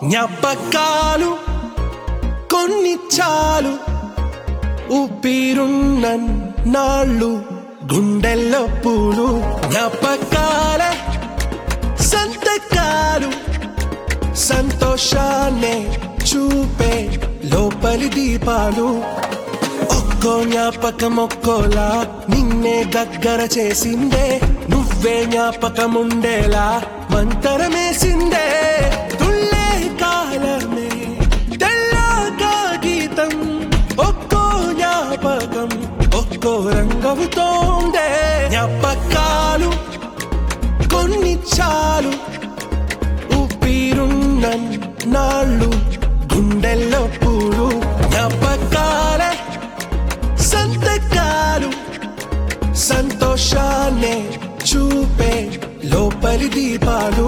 జ్ఞాపకాలు కొన్ని చాలు ఊపిరున్న నాళ్ళు గుండెల్లో పూలు జ్ఞాపకాల సంతకాలు సంతోషాన్నే చూపే లోపలి దీపాలు ఒక్కో జ్ఞాపకం ఒక్కోలా నిన్నే దగ్గర చేసిందే నువ్వే జ్ఞాపకం ఉండేలా మంతరమేసిందే తుళ్ళే కాలమే తెల్లగా గీతం ఒక్కో జ్ఞాపకం ఒక్కో రంగవుతోందే జ్ఞాపకాలు కొన్ని చాలు ఊపిరున్న నాళ్ళు గుండెల్లో పూలు జ్ఞాపకాల సంతకాలు సంతోషాన్నే చూపే లోపలి దీపాలు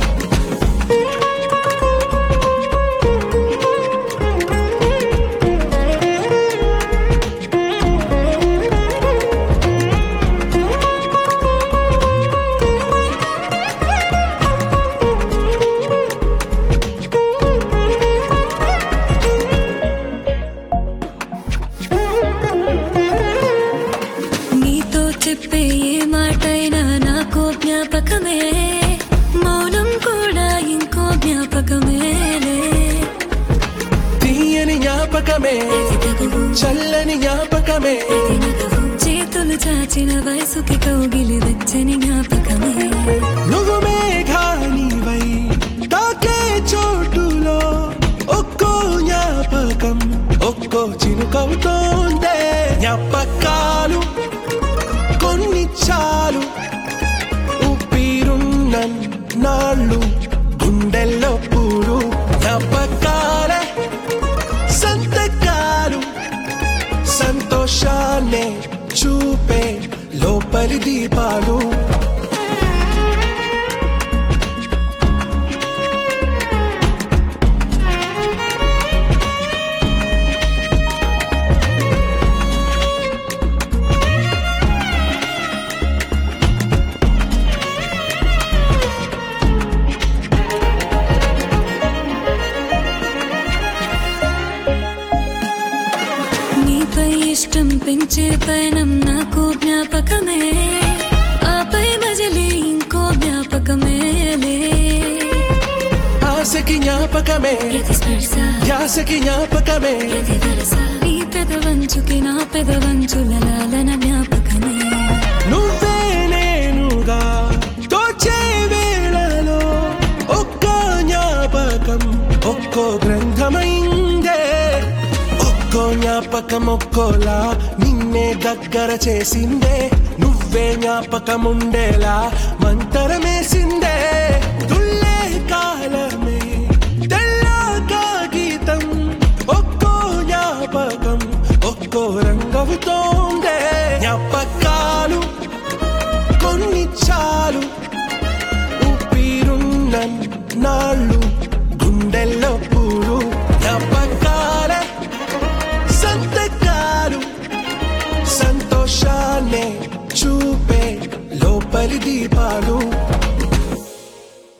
నీతో చెప్పే ఏ మాటైనా నాకు జ్ఞాపకమే మౌనం కూడా ఇంకో జ్ఞాపకమేలే తీయని జ్ఞాపకమే ఇది తగువు, చల్లని జ్ఞాపకమే ఇది నగవు. చేతులు చాచిన వయసుకి కౌగిలి వెచ్చని జ్ఞాపకమే నువ్వు మేఘానివై తాకే చోటులో ఒక్కో జ్ఞాపకం ఒక్కో చినుకవుతోందే జ్ఞాపకాలు కొన్ని చాలు ఊపిరున్న నాళ్ళు గుండెల్లో పూలు జ్ఞాపకాల సంతకాలు సంతోషాన్నే చూపే లోపలి దీపాలు నీపై ఇష్టం పెంచే పయనం నాకు జ్ఞాపకమే ఆపై మజిలీ ఇంకో జ్ఞాపకమేలే ఆశకి జ్ఞాపకమే ప్రతి స్పర్శ ధ్యాసకి జ్ఞాపకమే ప్రతి వరస నీ పెదవంచుకి నా పెదవంచుల లాలన జ్ఞాపకమే నువ్వే నేనుగా తోచే వేళలో ఒక్కో జ్ఞాపకం ఒక్కో గ్రంథమైందే ఒక్కో జ్ఞాపకం ఒక్కోలా నిన్నే దగ్గర చేసిందే నువ్వే జ్ఞాపకం ఉండేలా మంతరమేసిందే తుళ్ళే